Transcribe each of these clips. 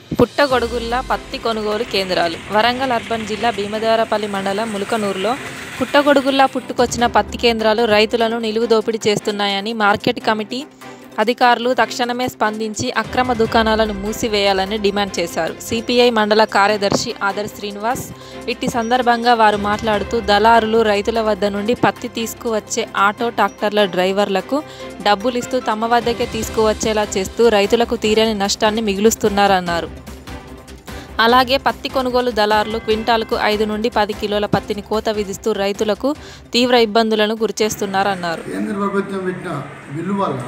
పుట్టగొడుగుల్లా పత్తి కొనుగోలు కేంద్రాలు వరంగల్ అర్బన్ జిల్లా భీమదేవరపల్లి మండలం ములకనూరులో పుట్టగొడుగుల్లా పుట్టుకొచ్చిన పత్తి కేంద్రాలు రైతులను నిలువు దోపిడీ చేస్తున్నాయని మార్కెట్ కమిటీ అధికారులు తక్షణమే స్పందించి అక్రమ దుకాణాలను మూసివేయాలని డిమాండ్ చేశారు సిపిఐ మండల కార్యదర్శి ఆదర్ శ్రీనివాస్ ఇట్టి సందర్భంగా వారు మాట్లాడుతూ దళారులు రైతుల వద్ద నుండి పత్తి తీసుకువచ్చే ఆటో ట్రాక్టర్ల డ్రైవర్లకు డబ్బులు ఇస్తూ తమ వద్దకే తీసుకువచ్చేలా చేస్తూ రైతులకు తీరని నష్టాన్ని మిగులుస్తున్నారన్నారు అలాగే పత్తి కొనుగోలు దళారులు క్వింటాలకు ఐదు నుండి పది కిలోల పత్తిని కోత విధిస్తూ రైతులకు తీవ్ర ఇబ్బందులను గురిచేస్తున్నారన్నారు కేంద్ర ప్రభుత్వం పెట్టిన బిల్లు వల్ల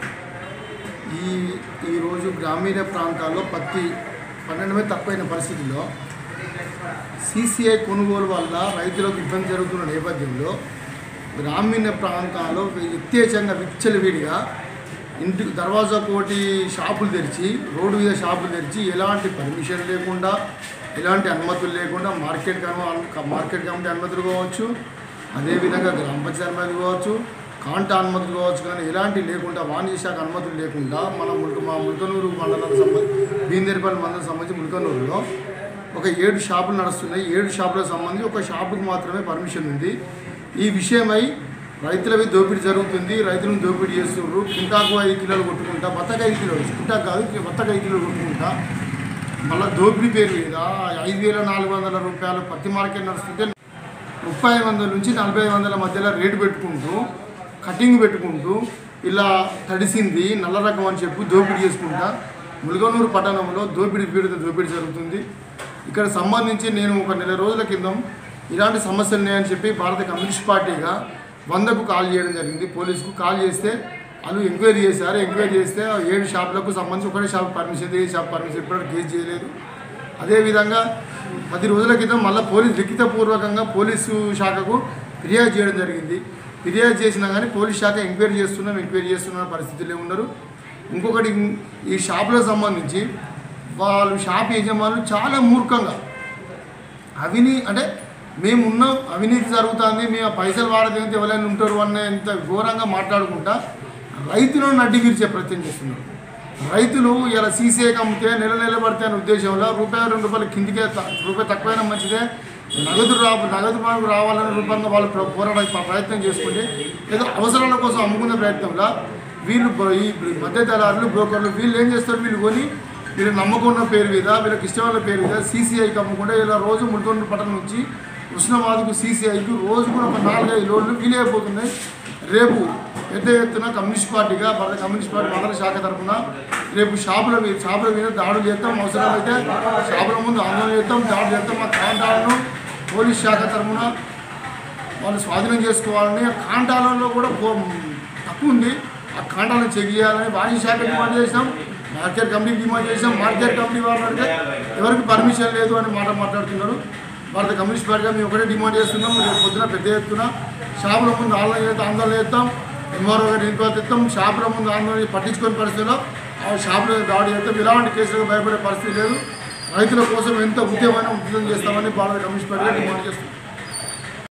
ఈ ఈరోజు గ్రామీణ ప్రాంతాల్లో పత్తి పన్నెండమే తక్కువైన పరిస్థితుల్లో సీసీఐ కొనుగోలు వల్ల రైతులకు ఇబ్బంది జరుగుతున్న నేపథ్యంలో గ్రామీణ ప్రాంతాల్లో యథేచ్ఛంగా విచ్చలవిడిగా ఇంటికి దర్వాజా కోటి షాపులు తెరిచి రోడ్డు మీద షాపులు తెరిచి ఎలాంటి పర్మిషన్ లేకుండా ఎలాంటి అనుమతులు లేకుండా మార్కెట్ కమ- మార్కెట్ కమిటీ అనుమతులు కావచ్చు అదేవిధంగా గ్రామ పంచాయతీ అనుమతులు కావచ్చు కాంటా అనుమతులు కావచ్చు కానీ ఎలాంటి లేకుండా వాణిజ్య శాఖ అనుమతులు లేకుండా మన ముల్క మా ముల్కనూరు మండలానికి సంబంధించి బీందేరిపల్లి మండలం సంబంధించి ముల్కనూరులో ఒక ఏడు షాపులు నడుస్తున్నాయి ఏడు షాపులకు సంబంధించి ఒక షాపుకు మాత్రమే పర్మిషన్ ఉంది ఈ విషయమై రైతులవి దోపిడీ జరుగుతుంది రైతులను దోపిడీ చేస్తున్నారు కింటాకు ఐదు కిలోలు కొట్టుకుంటా బత్తకు ఐదు కిలోలు కింటాకు కాదు బత్తకు ఐదు కిలోలు కొట్టుకుంటా మళ్ళీ దోపిడీ పేరు మీద ఐదు వేల నాలుగు వందల రూపాయలు పత్తి మార్కెట్ నడుస్తుంటే ముప్పై వందల నుంచి నలభై వందల మధ్యలో రేటు పెట్టుకుంటూ కటింగ్ పెట్టుకుంటూ ఇలా తడిసింది నల్ల రకం అని చెప్పి దోపిడీ చేసుకుంటా ములుగనూరు పట్టణంలో దోపిడీ పీడిత దోపిడీ జరుగుతుంది ఇక్కడ సంబంధించి నేను ఒక నెల రోజుల కిందం ఇలాంటి సమస్యలు ఉన్నాయని చెప్పి భారత కమ్యూనిస్ట్ పార్టీగా వందకు కాల్ చేయడం జరిగింది పోలీసుకు కాల్ చేస్తే వాళ్ళు ఎంక్వైరీ చేశారు ఎంక్వైరీ చేస్తే ఆ ఏడు షాపులకు సంబంధించి ఒకటే షాప్ పర్మిషన్ ఏ షాప్ పర్మిషన్ ఇప్పుడు కేసు చేయలేదు అదేవిధంగా పది రోజుల క్రితం మళ్ళీ పోలీసు లిఖితపూర్వకంగా పోలీసు శాఖకు ఫిర్యాదు చేయడం జరిగింది ఫిర్యాదు చేసినా కానీ పోలీస్ శాఖ ఎంక్వైరీ చేస్తున్నాం ఎంక్వైరీ చేస్తున్న పరిస్థితుల్లో ఉన్నారు ఇంకొకటి ఈ షాపులకు సంబంధించి వాళ్ళు షాప్ యజమానులు చాలా మూర్ఖంగా అవినీ అంటే మేము ఉన్నాం అవినీతి జరుగుతుంది మేము ఆ పైసలు వాడదేంత ఎవరైనా ఉంటారు అనే ఇంత ఘోరంగా మాట్లాడుకుంటా రైతులను నడ్డి విరిచే ప్రయత్నం చేస్తున్నారు రైతులు ఇలా సీసీఐ అమ్మితే నెల నెల పడితే అనే ఉద్దేశంలో రూపాయి రెండు రూపాయలు కిందికే త- రూపాయి తక్కువైనా మంచిదే నగదు రా నగదు మనకు రావాలనే రూపంగా వాళ్ళు ప్ర- పోరాడే ప- ప్రయత్నం చేసుకుంటే ఏదో అవసరాల కోసం అమ్ముకునే ప్రయత్నంలో వీళ్ళు బ- ఈ మధ్య దళారులు బ్రోకర్లు వీళ్ళు ఏం చేస్తారు వీళ్ళు కొని వీళ్ళు నమ్మకున్న పేరు మీద వీళ్ళకి ఇష్టమైన పేరు మీద సీసీఐకి అమ్ముకుంటే ఇలా రోజు ముల్కొండ పట్టణం నుంచి ఉష్ణమాదకు సీసీఐకి రోజు కూడా ఒక నాలుగైదు లోడ్లు వీలే అయిపోతున్నాయి రేపు పెద్ద ఎత్తున కమ్యూనిస్ట్ పార్టీగా భారత కమ్యూనిస్ట్ పార్టీ మండల శాఖ తరఫున రేపు షాపుల మీద షాపుల మీద దాడులు చేస్తాం అవసరమైతే షాపుల ముందు ఆందోళన చేస్తాం దాడులు చేస్తాం మా కాంటాలను పోలీస్ శాఖ తరఫున వాళ్ళు స్వాధీనం చేసుకోవాలని ఆ కాంటాలలో కూడా పో- తక్కువ ఉంది ఆ కాంటాలను చెక్ చేయాలని వాణిజ్య శాఖ డిమాండ్ చేసినాం మార్కెట్ కమిటీకి డిమాండ్ చేసినాం మార్కెట్ కమిటీ వాళ్ళు అడిగితే ఎవరికి పర్మిషన్ లేదు అని మాట మాట్లాడుతున్నారు భారత కమ్యూనిస్ట్ పార్టీగా మేము ఒకటే డిమాండ్ చేస్తున్నాం రేపు పొద్దున పెద్ద ఎత్తున షాపుల ముందు ఆందోళన చేస్తాం ఆందోళన చేస్తాం ఎంఆర్ఓ గారి ఇంటికి తెస్తాం షాపుల ముందు ఆందోళన పట్టించుకునే పరిస్థితిలో ఆ షాపుల దాడి చేస్తాం ఇలాంటి కేసులకు భయపడే పరిస్థితి లేదు రైతుల కోసం ఎంత ఉద్యమాన్ని ఉద్యమం చేస్తామని భారత కమ్యూనిస్ట్ పార్టీగా డిమాండ్ చేస్తున్నాం